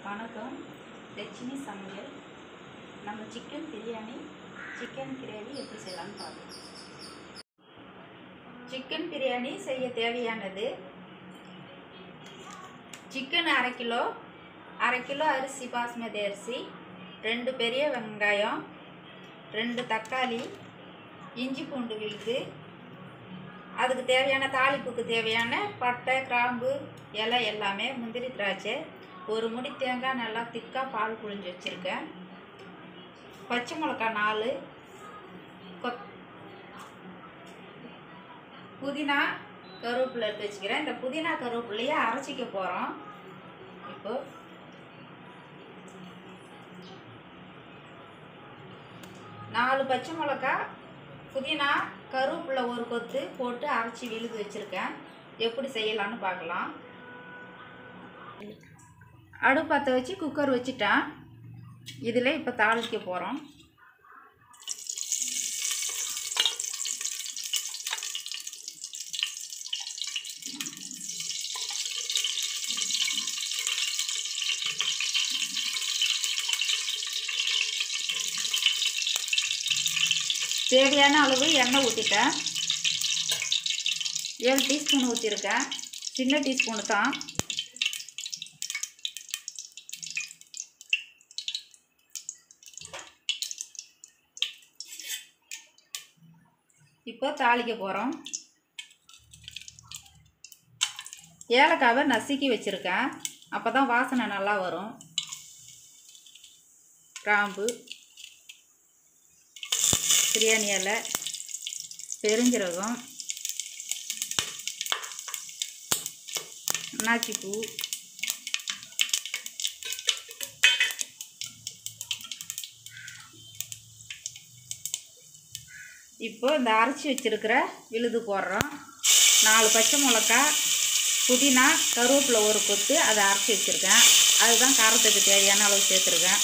வணக்கம் லட்சுமி சமையல் நம்ம சிக்கன் பிரியாணி சிக்கன் கிரேவி எப்படி செய்யலாம்னு பார்க்கலாம் சிக்கன் பிரியாணி செய்ய தேவையானது சிக்கன் அரை கிலோ அரை கிலோ அரிசி பாஸ்மதி அரிசி ரெண்டு பெரிய வெங்காயம் ரெண்டு தக்காளி இஞ்சி பூண்டு விழுது அதுக்கு தேவையான தாளிப்புக்கு தேவையான பட்டை கிராம்பு இலை எல்லாமே முந்திரி திராட்சை ஒரு முடி தேங்காய் நல்லா திக்காக பால் புழிஞ்சு வச்சுருக்கேன் பச்சை மிளகா நாலு கொத் புதினா கருவேப்பிலை எடுத்து வச்சுக்கிறேன் இந்த புதினா கருவேப்பிலையை அரைச்சிக்க போகிறோம் இப்போ நாலு பச்சை மிளகா புதினா கருவேப்பிலை ஒரு கொத்து போட்டு அரைச்சி விழுது வச்சுருக்கேன் எப்படி செய்யலான்னு பார்க்கலாம் அடுப்பத்தை வச்சு குக்கர் வச்சுட்டேன் இதில் இப்போ தாளிக்க போகிறோம் தேவையான அளவு எண்ணெய் ஊற்றிட்டேன் ஏழு டீஸ்பூன் ஊற்றிருக்கேன் சின்ன டீஸ்பூனு தான் இப்போ தாளிக்க போகிறோம் ஏலக்காவை நசுக்கி வச்சுருக்கேன் அப்போ தான் வாசனை நல்லா வரும் கிராம்பு பிரியாணி இலை பெருஞ்சீரகம் அன்னாச்சிப்பூ இப்போ இந்த அரைச்சி வச்சுருக்கிற விழுது போடுறோம் நாலு பச்சை மிளகா புதினா கருவேப்பிலை ஒரு கொத்து அதை அரைச்சி வச்சுருக்கேன் அதுதான் காரத்துக்கு தேவையான அளவு சேர்த்துருக்கேன்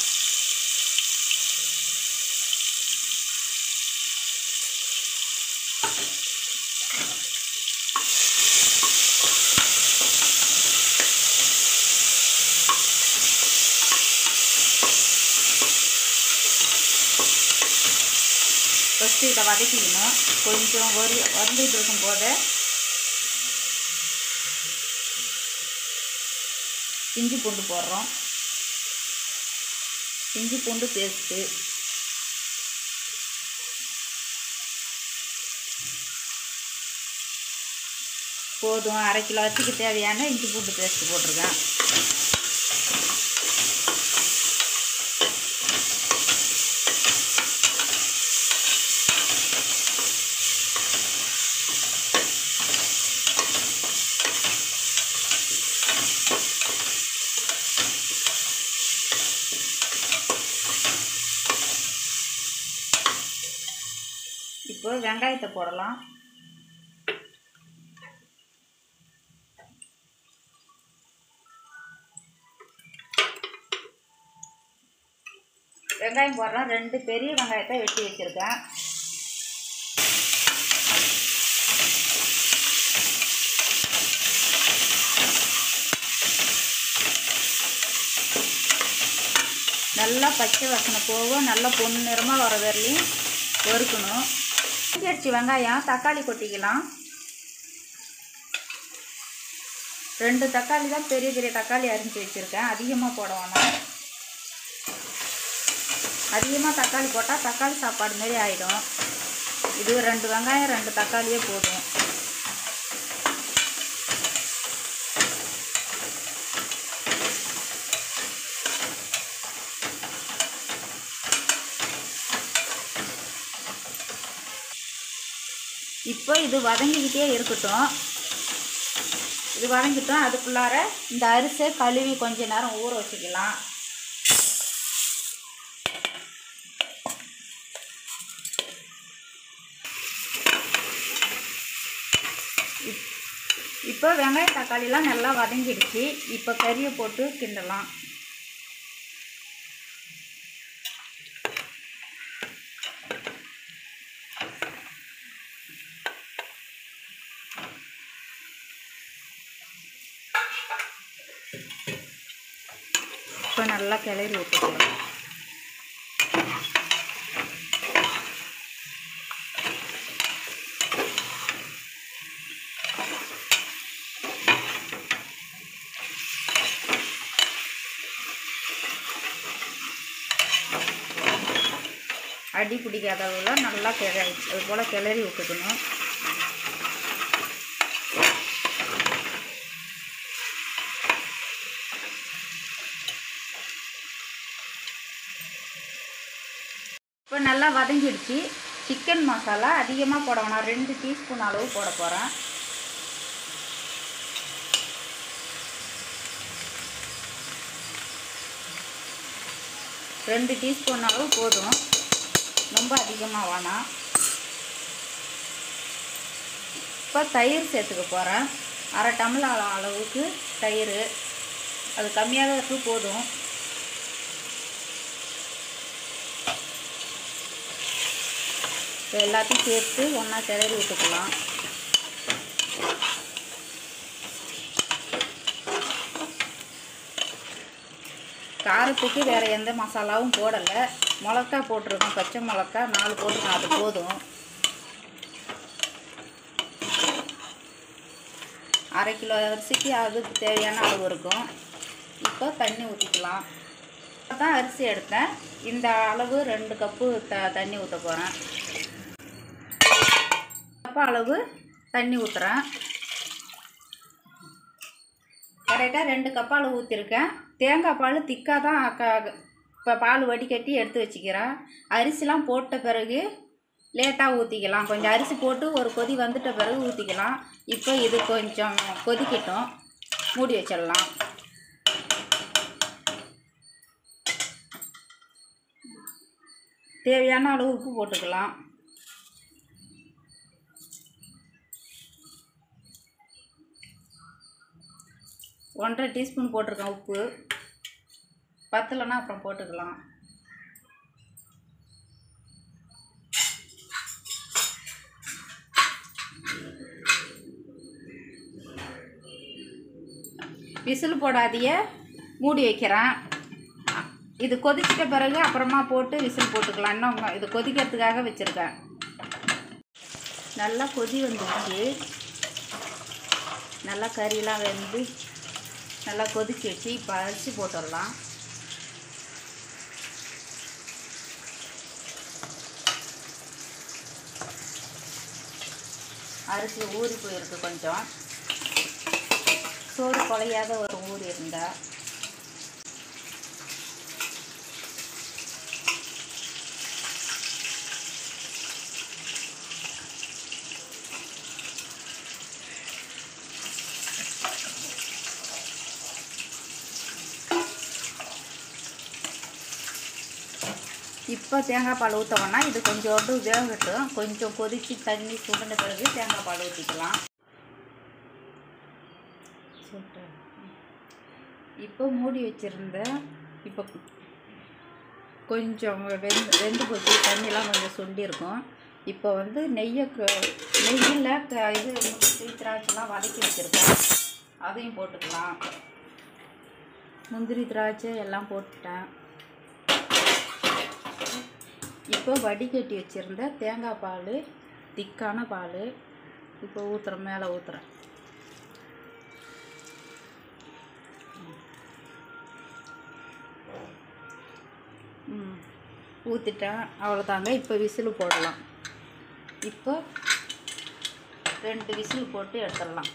ஃபஸ்ட்டு இதை வதக்கிக்கணும் கொஞ்சம் ஒரு வந்துட்டு இருக்கும் போது இஞ்சி பூண்டு போடுறோம் இஞ்சி பூண்டு பேஸ்ட்டு போதும் அரை கிலோ அரிசிக்கு தேவையான இஞ்சி பூண்டு பேஸ்ட்டு போட்டிருக்கேன் இப்போ வெங்காயத்தை போடலாம் வெங்காயம் போடுறோம் ரெண்டு பெரிய வெங்காயத்தை வெட்டி வச்சுருக்கேன் நல்லா பச்சை வாசனை போகும் நல்லா பொண்ணு நிறமாக வர வரலையும் வறுக்கணும் அடிச்சு வெங்காயம் தக்காளி கொட்டிக்கலாம் ரெண்டு தக்காளி தான் பெரிய பெரிய தக்காளி அரிஞ்சு வச்சுருக்கேன் அதிகமாக போட வேணாம் அதிகமாக தக்காளி போட்டால் தக்காளி சாப்பாடு மாரி ஆகிடும் இது ரெண்டு வெங்காயம் ரெண்டு தக்காளியே போதும் இப்போ இது வதங்கிக்கிட்டே இருக்கட்டும் இது வதங்கிட்டோம் அதுக்குள்ளார இந்த அரிசியை கழுவி கொஞ்ச நேரம் ஊற வச்சுக்கலாம் இப்போ வெங்காயம் தக்காளிலாம் நல்லா வதங்கிடுச்சு இப்போ கறியை போட்டு கிண்டலாம் இப்போ நல்லா கிளறி விட்டுக்கலாம் அடி பிடிக்காத அளவுல நல்லா கிளறி அது போல் கிளறி விட்டுக்கணும் இப்போ நல்லா வதங்கிடுச்சு சிக்கன் மசாலா அதிகமாக போட வேணாம் ரெண்டு டீஸ்பூன் அளவு போட போகிறேன் ரெண்டு டீஸ்பூன் அளவு போதும் ரொம்ப அதிகமாக வேணாம் இப்போ தயிர் சேர்த்துக்க போகிறேன் அரை டம்ளர் அளவுக்கு தயிர் அது கம்மியாக தான் இருக்கு போதும் இப்போ எல்லாத்தையும் சேர்த்து ஒன்றா கிளறி விட்டுக்கலாம் காரத்துக்கு வேறு எந்த மசாலாவும் போடலை மிளகா போட்டிருக்கோம் பச்சை மிளகா நாலு போட்டிருக்கோம் அது போதும் அரை கிலோ அரிசிக்கு அதுக்கு தேவையான அளவு இருக்கும் இப்போ தண்ணி ஊற்றிக்கலாம் தான் அரிசி எடுத்தேன் இந்த அளவு ரெண்டு கப்பு த தண்ணி ஊற்ற போகிறேன் கப்பு அளவு தண்ணி ஊற்றுறேன் கரெக்டாக ரெண்டு கப் அளவு ஊற்றிருக்கேன் தேங்காய் பால் திக்காக தான் க இப்போ பால் வடிகட்டி எடுத்து வச்சுக்கிறேன் அரிசிலாம் போட்ட பிறகு லேட்டாக ஊற்றிக்கலாம் கொஞ்சம் அரிசி போட்டு ஒரு கொதி வந்துட்ட பிறகு ஊற்றிக்கலாம் இப்போ இது கொஞ்சம் கொதிக்கட்டும் மூடி வச்சிடலாம் தேவையான அளவு உப்பு போட்டுக்கலாம் ஒன்றரை டீஸ்பூன் போட்டிருக்கேன் உப்பு பத்தலைன்னா அப்புறம் போட்டுக்கலாம் விசில் போடாதிய மூடி வைக்கிறேன் இது கொதிச்சிட்ட பிறகு அப்புறமா போட்டு விசில் போட்டுக்கலாம் இன்னும் இது கொதிக்கிறதுக்காக வச்சுருக்கேன் நல்லா கொதி வந்துடுச்சு நல்லா கறியெலாம் வெந்து நல்லா கொதிச்சிடுச்சு இப்போ அரிசி போட்டுடலாம் அரிசி ஊறி போயிருக்கு கொஞ்சம் சோறு குலையாத ஒரு ஊறி இருந்தா இப்போ தேங்காய் பால் ஊற்றவோன்னா இது கொஞ்சோண்டு வேகட்டும் கொஞ்சம் கொதித்து தண்ணி சுடுன பிறகு தேங்காய் பால் ஊற்றிக்கலாம் சொல்லிட்டேன் இப்போ மூடி வச்சுருந்த இப்போ கொஞ்சம் வெந்து வெந்து போச்சு தண்ணிலாம் கொஞ்சம் சுண்டிருக்கும் இப்போ வந்து நெய்யை க- நெய்யில் க இது முந்திரி திராட்சைலாம் வதக்கி வச்சுருக்கேன் அதையும் போட்டுக்கலாம் முந்திரி திராட்சை எல்லாம் போட்டுட்டேன் இப்போ வடிகட்டி வச்சுருந்த தேங்காய் பால் திக்கான பால் இப்போ ஊற்றுறேன் மேலே ஊற்றுறேன் ம் ஊற்றிட்டேன் அவ்வளோதாங்க இப்போ விசில் போடலாம் இப்போ ரெண்டு விசில் போட்டு எடுத்துடலாம்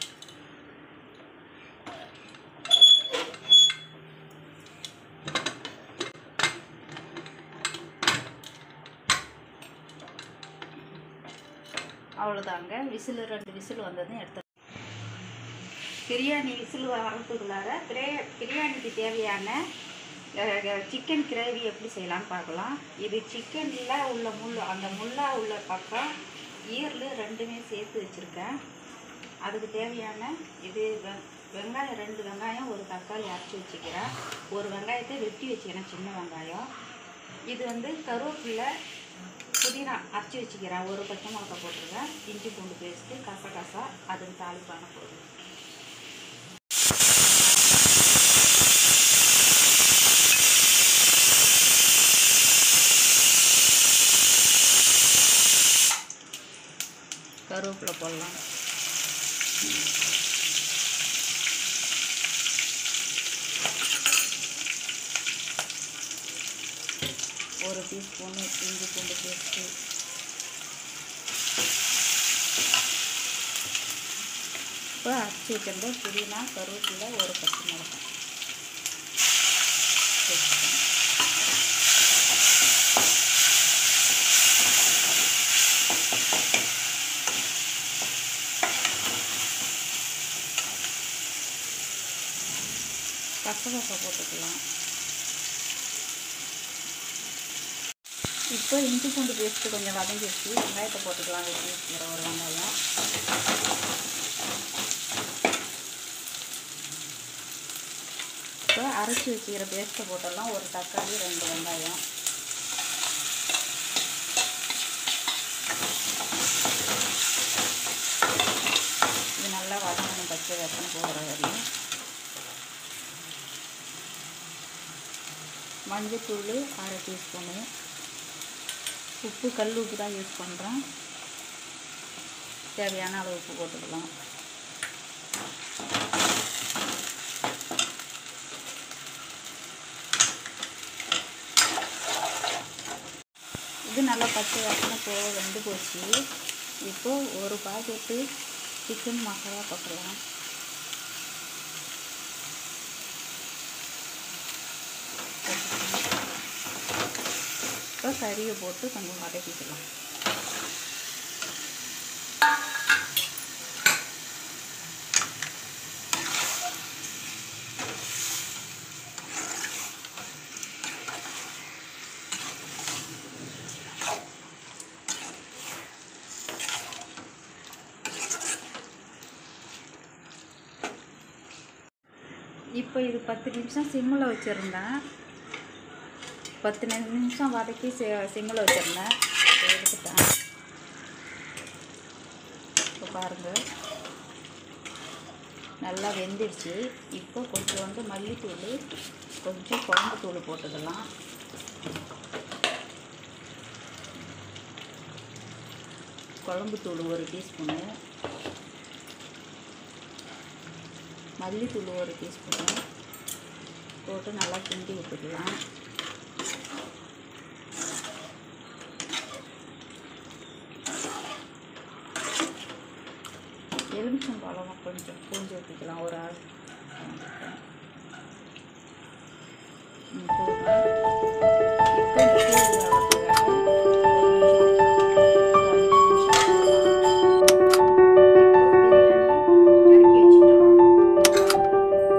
அவ்வளோதாங்க விசில் ரெண்டு விசில் வந்ததும் எடுத்து பிரியாணி விசில் வரத்துக்குள்ளார பிரே பிரியாணிக்கு தேவையான சிக்கன் கிரேவி எப்படி செய்யலாம்னு பார்க்கலாம் இது சிக்கனில் உள்ள முள் அந்த முள்ளா உள்ள பக்கம் ஈரல் ரெண்டுமே சேர்த்து வச்சுருக்கேன் அதுக்கு தேவையான இது வெ- வெங்காயம் ரெண்டு வெங்காயம் ஒரு தக்காளி அரைச்சி வச்சுக்கிறேன் ஒரு வெங்காயத்தை வெட்டி வச்சுக்கிறேன் சின்ன வெங்காயம் இது வந்து கருவேப்பிலை புதினா அரைச்சி வச்சுக்கிறேன் ஒரு பச்சை மிளகா போட்டிருக்கேன் இஞ்சி பூண்டு பேஸ்ட்டு கசகசா அதுக்கு தாளிப்பான போதும் கருவேப்பிலை போடலாம் ஒரு டீஸ்பூனு இஞ்சி பூண்டு பேஸ்ட்டு இப்போ அரைச்சி வச்சிருந்த புதினா கருவேப்பிலை ஒரு பச்சை மிளகாய் சேர்த்துக்கணும். கசகசா போட்டுக்கலாம் இப்போ இஞ்சி பூண்டு பேஸ்ட்டு கொஞ்சம் வதங்கிடுச்சு வெங்காயத்தை போட்டுக்கலாம் வெட்டி வச்சுக்கிற ஒரு வெங்காயம் இப்போ அரைச்சி வச்சுக்கிற பேஸ்ட்டை போட்டுடலாம் ஒரு தக்காளி ரெண்டு வெங்காயம் இது நல்லா வதங்கணும் பச்சை வேப்பம் போகிற வரையும் மஞ்சத்தூள் அரை டீஸ்பூனு உப்பு கல் உப்பு தான் யூஸ் பண்ணுறேன் தேவையான அளவு உப்பு போட்டுக்கலாம் இது நல்லா பச்சை வாசனை போ வெந்து போச்சு இப்போ ஒரு பாக்கெட்டு சிக்கன் மசாலா போட்டுடலாம் இப்போ கறியை போட்டு கொஞ்சம் வதக்கிக்கலாம் இப்போ இது பத்து நிமிஷம் சிம்மில் வச்சுருந்தேன் பத்து நி- நிமிஷம் வதக்கி சி சிம்மில் வச்சுருந்தேன் இப்போ எடுத்துட்டேன் இப்போ பாருங்கள் நல்லா வெந்துடுச்சு இப்போ கொஞ்சோண்டு மல்லித்தூள் கொஞ்சம் குழம்பு தூள் போட்டுக்கலாம் குழம்பு தூள் ஒரு டீஸ்பூனு மல்லித்தூள் ஒரு டீஸ்பூனு போட்டு நல்லா கிண்டி விட்டுக்கலாம் எலுமிச்சம் பழம் கொஞ்சம் பூஞ்சி ஊற்றிக்கலாம் ஒரு ஆள் ம், போதும். இப்போ இந்த தூள் வளர்க்குறதுக்காக ஒரு அஞ்சு நிமிஷம் இப்போ பிரியாணி இறக்கி வச்சுட்டோம்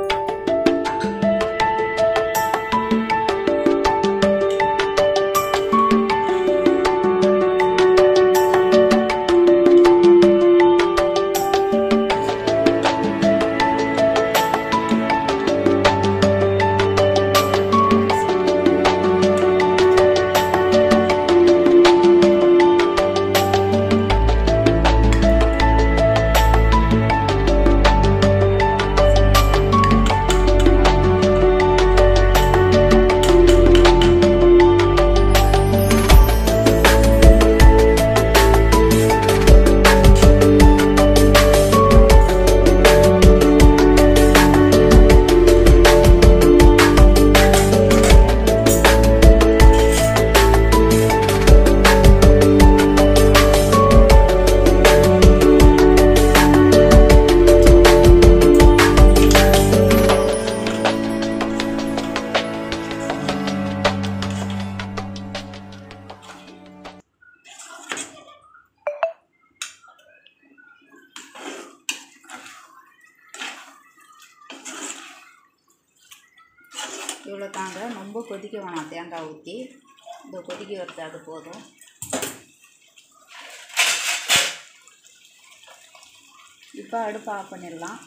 இவ்வளோ தாங்க ரொம்ப கொதிக்க வேணாம் தேங்காய் ஊற்றி இந்த கொதிக்க வருது அது போதும் இப்போ அடுப்பு ஆஃப் பண்ணிடலாம்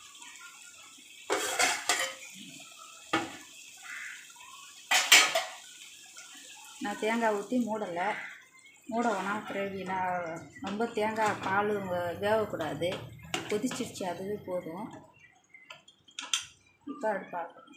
நான் தேங்காய் ஊற்றி மூடலை மூட வேணாம் கிரேவினா ரொம்ப தேங்காய் பால் வே- வேகக்கூடாது கொதிச்சிடுச்சு அதுவே போதும் இப்போ அடுப்பு ஆஃப் பண்ணு.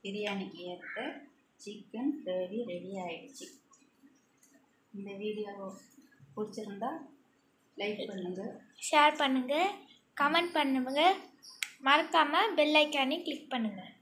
பிரியாணிக்கு ஏற்ற சிக்கன் கிரேவி ரெடி ஆயிடுச்சு இந்த வீடியோ பிடிச்சிருந்தா லைக் பண்ணுங்கள் ஷேர் பண்ணுங்கள் கமெண்ட் பண்ணுங்கள் மறக்காமல் பெல் ஐக்கானே கிளிக் பண்ணுங்கள்